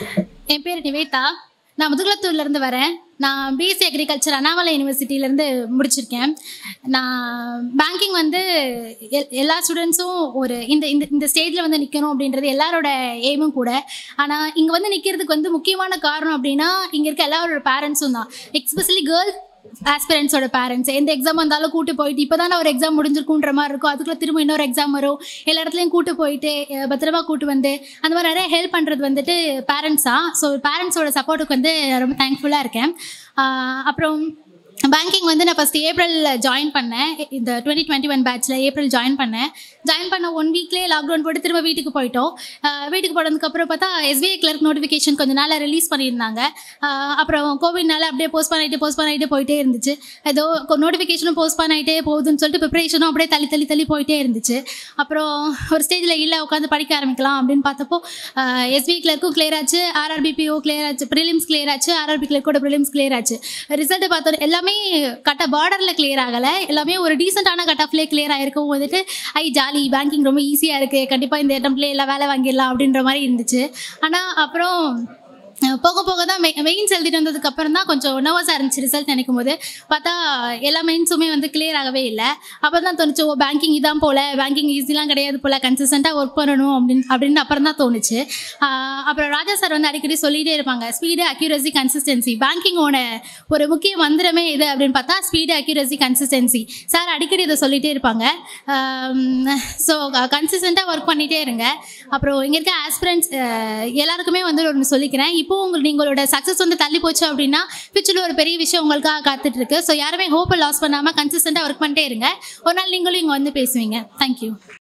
என் பேர் நிவேதா நான் முதுகுளத்தூர்ல இருந்து வரேன் நான் பிஎஸ்சி அக்ரிகல்ச்சர் அண்ணாமலை யூனிவர்சிட்டியிலேருந்து முடிச்சிருக்கேன் நான் பேங்கிங் வந்து எல் எல்லா ஸ்டூடெண்ட்ஸும் ஒரு இந்த இந்த இந்த ஸ்டேஜில் வந்து நிற்கணும் அப்படின்றது எல்லாரோட எய்மும் கூட ஆனால் இங்கே வந்து நிற்கிறதுக்கு வந்து முக்கியமான காரணம் அப்படின்னா இங்கே இருக்க எல்லாரோட பேரண்ட்ஸும் தான் எக்ஸ்பெஷலி கேர்ள்ஸ் ஆஸ்பிரண்ட்ஸோட பேரண்ட்ஸ் எந்த எக்ஸாம் வந்தாலும் கூட்டு போயிட்டு இப்போ தானே ஒரு எக்ஸாம் முடிஞ்சிருக்குன்ற மாதிரி இருக்கும் அதுக்குள்ளே திரும்ப இன்னொரு எக்ஸாம் வரும் எல்லா இடத்துலையும் கூட்டு போயிட்டு அஹ் பத்திரமா கூட்டு வந்து அந்த மாதிரி நிறைய ஹெல்ப் பண்ணுறது வந்துட்டு பேரண்ட்ஸ் தான் ஸோ பேரண்ட்ஸோட சப்போர்ட்டுக்கு வந்து ரொம்ப தேங்க்ஃபுல்லாக இருக்கேன் ஆஹ் அப்புறம் பேங்கிங் வந்து நான் ஃபஸ்ட் ஏப்ரலில் ஜாயின் பண்ணேன் இந்த டுவெண்ட்டி டுவெண்ட்டி ஒன் பேட்ச்சில் ஏப்ரல் ஜாயின் பண்ணேன் ஜாயின் பண்ண ஒன் வீக்லேயே லாக்டவுன் போட்டு திரும்ப வீட்டுக்கு போயிட்டோம் ஆஹ் வீட்டுக்கு போனதுக்கப்புறம் பார்த்தா எஸ்பிஐ கிளர்க் நோட்டிஃபிகேஷன் கொஞ்ச நாள் ரிலீஸ் பண்ணியிருந்தாங்க ஆஹ் அப்புறம் கோவிட்னால அப்படியே போஸ்ட் பண்ணிட்டு போஸ்ட் பண்ணிட்டு போயிட்டே இருந்துச்சு ஏதோ நோட்டிஃபிகேஷனும் போஸ்ட் பண்ணிட்டே போகுதுன்னு சொல்லிட்டு ப்ரிப்பரேஷனும் அப்படியே தள்ளி தள்ளி தள்ளி போயிட்டே இருந்துச்சு அப்புறம் ஒரு ஸ்டேஜில் இல்லை உட்காந்து படிக்க ஆரம்பிக்கலாம் அப்படின்னு பார்த்தப்போ எஸ்பிஐ கிளர்க்கும் கிளியர் ஆச்சு ஆர்ஆர்பிபிஓ கிளியர் ஆச்சு ப்ரிலிம்ஸ் கிளியர் ஆச்சு ஆர்ஆர்பி கிளர்க்கோட ப்ரிலிம்ஸ் கிளியர் ஆச்சு ரிசல்ட்டை பார்த்தோம் எல்லாமே கட்ட பார்டரில் கிளியர் ஆகலை எல்லாமே ஒரு டீசெண்டான கட் ஆஃப்லேயே கிளியர் ஆகிருக்கும் வந்துட்டு ஐ ஜாலி பேங்கிங் ரொம்ப ஈஸியாக இருக்குது கண்டிப்பாக இந்த இடம்லேயே எல்லா வேலை வாங்கிடலாம் அப்படின்ற மாதிரி இருந்துச்சு ஆனால் அப்புறம் அஹ் போக போக தான் மெயின்ஸ் எழுதிட்டு வந்ததுக்கு அப்புறம் தான் கொஞ்சம் நர்வஸாக இருந்துச்சு ரிசல்ட் நினைக்கும் போது பார்த்தா எல்லா மெயின்ஸுமே வந்து கிளியர் ஆகவே இல்லை அப்போ தான் தோணுச்சு ஓ பேங்கிங் இதான் போல பேங்கிங் ஈஸிலாம் கிடையாது போல கன்சிஸ்டண்ட்டாக ஒர்க் பண்ணணும் அப்படின்னு அப்படின்னு அப்புறம் தான் தோணுச்சு ஆஹ் அப்புறம் ராஜா சார் வந்து அடிக்கடி சொல்லிகிட்டே இருப்பாங்க ஸ்பீடு அக்யூரசி கன்சிஸ்டன்சி பேங்கிங்கோட ஒரு முக்கிய மந்திரமே இது அப்படின்னு பார்த்தா ஸ்பீடு அக்யூரசி கன்சிஸ்டன்சி சார் அடிக்கடி இதை சொல்லிகிட்டே இருப்பாங்க ஸோ கன்சிஸ்டண்ட்டாக ஒர்க் பண்ணிகிட்டே இருங்க அப்புறம் இங்கே இருக்க ஆஸ்பிரண்ட்ஸ் எல்லாருக்குமே வந்து ஒன்று சொல்லிக்கிறேன் இப்போ உங்களுக்கு நீங்களோட சக்ஸஸ் வந்து தள்ளி போச்சு அப்படின்னா ஃபியூச்சரில் ஒரு பெரிய விஷயம் உங்களுக்காக காத்துட்டு இருக்கு ஸோ யாருமே ஹோப்பை லாஸ் பண்ணாமல் கன்சிஸ்டண்ட்டாக ஒர்க் பண்ணிட்டே இருங்க ஒரு நாள் நீங்களும் இங்கே வந்து பேசுவீங்க தேங்க்யூ